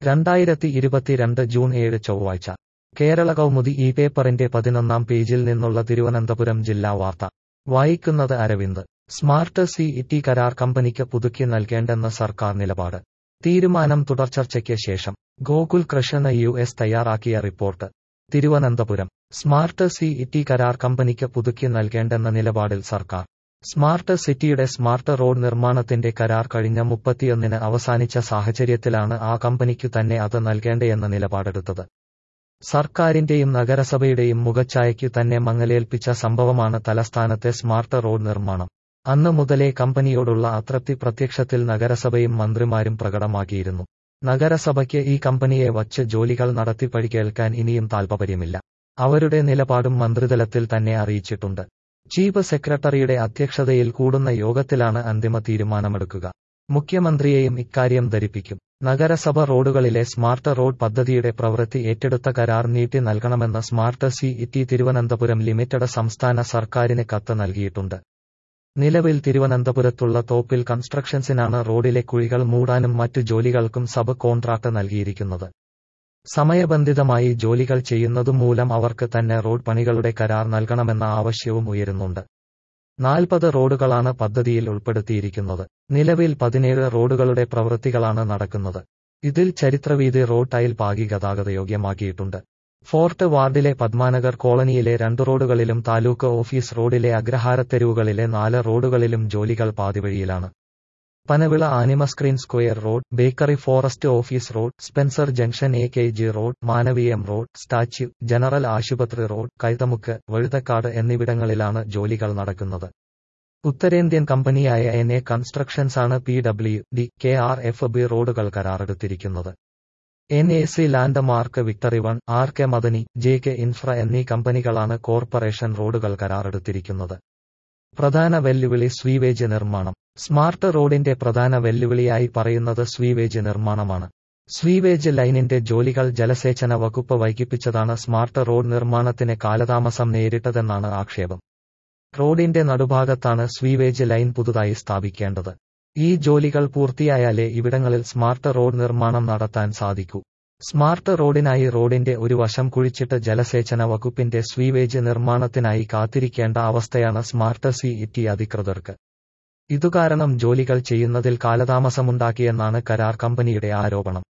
രണ്ടായിരത്തി ഇരുപത്തിരണ്ട് ജൂൺ ഏഴ് ചൊവ്വാഴ്ച കേരള കൗമുദി ഈ പേപ്പറിന്റെ പതിനൊന്നാം പേജിൽ നിന്നുള്ള തിരുവനന്തപുരം ജില്ലാ വാർത്ത വായിക്കുന്നത് അരവിന്ദ് സ്മാർട്ട് സി ഇ കരാർ കമ്പനിക്ക് പുതുക്കി നൽകേണ്ടെന്ന സർക്കാർ നിലപാട് തീരുമാനം തുടർചർച്ചയ്ക്ക് ശേഷം ഗോകുൽ കൃഷ്ണ യു എസ് തയ്യാറാക്കിയ report Thiruvananthapuram smart city കരാർ കമ്പനിക്ക് പുതുക്കി നൽകേണ്ടെന്ന നിലപാടിൽ സർക്കാർ സ്മാർട്ട് സിറ്റിയുടെ സ്മാർട്ട് റോഡ് നിർമ്മാണത്തിന്റെ കരാർ കഴിഞ്ഞ മുപ്പത്തിയൊന്നിന് അവസാനിച്ച സാഹചര്യത്തിലാണ് ആ കമ്പനിക്കു തന്നെ അത് നൽകേണ്ടയെന്ന നിലപാടെടുത്തത് സർക്കാരിന്റെയും നഗരസഭയുടെയും മുഖച്ഛായയ്ക്കു തന്നെ മങ്ങലേൽപ്പിച്ച സംഭവമാണ് തലസ്ഥാനത്തെ സ്മാർട്ട് റോഡ് നിർമ്മാണം അന്ന് മുതലേ കമ്പനിയോടുള്ള അതൃപ്തി പ്രത്യക്ഷത്തിൽ നഗരസഭയും മന്ത്രിമാരും പ്രകടമാക്കിയിരുന്നു നഗരസഭയ്ക്ക് ഈ കമ്പനിയെ വച്ച് ജോലികൾ നടത്തി പരിക്കേൽക്കാൻ ഇനിയും താൽപര്യമില്ല അവരുടെ നിലപാടും മന്ത്രിതലത്തിൽ തന്നെ അറിയിച്ചിട്ടുണ്ട് ചീഫ് സെക്രട്ടറിയുടെ അധ്യക്ഷതയിൽ കൂടുന്ന യോഗത്തിലാണ് അന്തിമ തീരുമാനമെടുക്കുക മുഖ്യമന്ത്രിയെയും ഇക്കാര്യം ധരിപ്പിക്കും നഗരസഭ റോഡുകളിലെ സ്മാർട്ട് റോഡ് പദ്ധതിയുടെ പ്രവൃത്തി ഏറ്റെടുത്ത കരാർ നീട്ടി നൽകണമെന്ന smart city Thiruvananthapuram limited സംസ്ഥാന സർക്കാരിന് കത്ത് നൽകിയിട്ടുണ്ട് നിലവിൽ തിരുവനന്തപുരത്തുള്ള തോപ്പിൽ കൺസ്ട്രക്ഷൻസിനാണ് റോഡിലെ കുഴികൾ മൂടാനും മറ്റു ജോലികൾക്കും സബ് കോൺട്രാക്ട് നൽകിയിരിക്കുന്നത് സമയബന്ധിതമായി ജോലികൾ ചെയ്യുന്നതുമൂലം അവർക്ക് തന്നെ റോഡ് പണികളുടെ കരാർ നൽകണമെന്ന ആവശ്യവും ഉയരുന്നുണ്ട് നാൽപ്പത് റോഡുകളാണ് പദ്ധതിയിൽ ഉൾപ്പെടുത്തിയിരിക്കുന്നത് നിലവിൽ പതിനേഴ് റോഡുകളുടെ പ്രവൃത്തികളാണ് നടക്കുന്നത് ഇതിൽ ചരിത്രവീതി റോഡ് ടൈൽ പാകി ഗതാഗതയോഗ്യമാക്കിയിട്ടുണ്ട് ഫോർട്ട് വാർഡിലെ പത്മാനഗർ കോളനിയിലെ രണ്ട് റോഡുകളിലും താലൂക്ക് ഓഫീസ് റോഡിലെ അഗ്രഹാരത്തെരുവുകളിലെ നാല് റോഡുകളിലും ജോലികൾ പാതിവഴിയിലാണ് പനവിള ആനിമസ്ക്രീൻ square road bakery forest office road Spencer junction A K G road Manaveeyam road statue general ആശുപത്രി റോഡ് കൈതമുക്ക് വഴുതക്കാട് എന്നിവിടങ്ങളിലാണ് ജോലികൾ നടക്കുന്നത് ഉത്തരേന്ത്യൻ കമ്പനിയായ എൻ എ കൺസ്ട്രക്ഷൻസാണ് P W D K R F B റോഡുകൾ കരാറെടുത്തിരിക്കുന്നത് N A C landmark victory one R K Madani J K infra എന്നീ കമ്പനികളാണ് കോർപ്പറേഷൻ റോഡുകൾ കരാറെടുത്തിരിക്കുന്നത് പ്രധാന വെല്ലുവിളി സ്വീവേജ് നിർമ്മാണം സ്മാർട്ട് റോഡിന്റെ പ്രധാന വെല്ലുവിളിയായി പറയുന്നത് സ്വീവേജ് നിർമ്മാണമാണ് സ്വീവേജ് ലൈനിന്റെ ജോലികൾ ജലസേചന വകുപ്പ് വൈകിപ്പിച്ചതാണ് സ്മാർട്ട് റോഡ് നിർമ്മാണത്തിന് കാലതാമസം നേരിട്ടതെന്നാണ് ആക്ഷേപം റോഡിന്റെ നടുഭാഗത്താണ് സ്വീവേജ് ലൈൻ പുതുതായി സ്ഥാപിക്കേണ്ടത് ഈ ജോലികൾ പൂർത്തിയായാലേ ഇവിടങ്ങളിൽ സ്മാർട്ട് റോഡ് നിർമ്മാണം നടത്താൻ സാധിക്കൂ സ്മാർട്ട് റോഡിനായി റോഡിന്റെ ഒരു വശം കുഴിച്ചിട്ട് ജലസേചന വകുപ്പിന്റെ സ്വീവേജ് നിർമ്മാണത്തിനായി കാത്തിരിക്കേണ്ട അവസ്ഥയാണ് സ്മാർട്ട് സി ഇറ്റി അധികൃതർക്ക് ഇതുകാരണം ജോലികൾ ചെയ്യുന്നതിൽ കാലതാമസമുണ്ടാക്കിയെന്നാണ് കരാർ കമ്പനിയുടെ ആരോപണം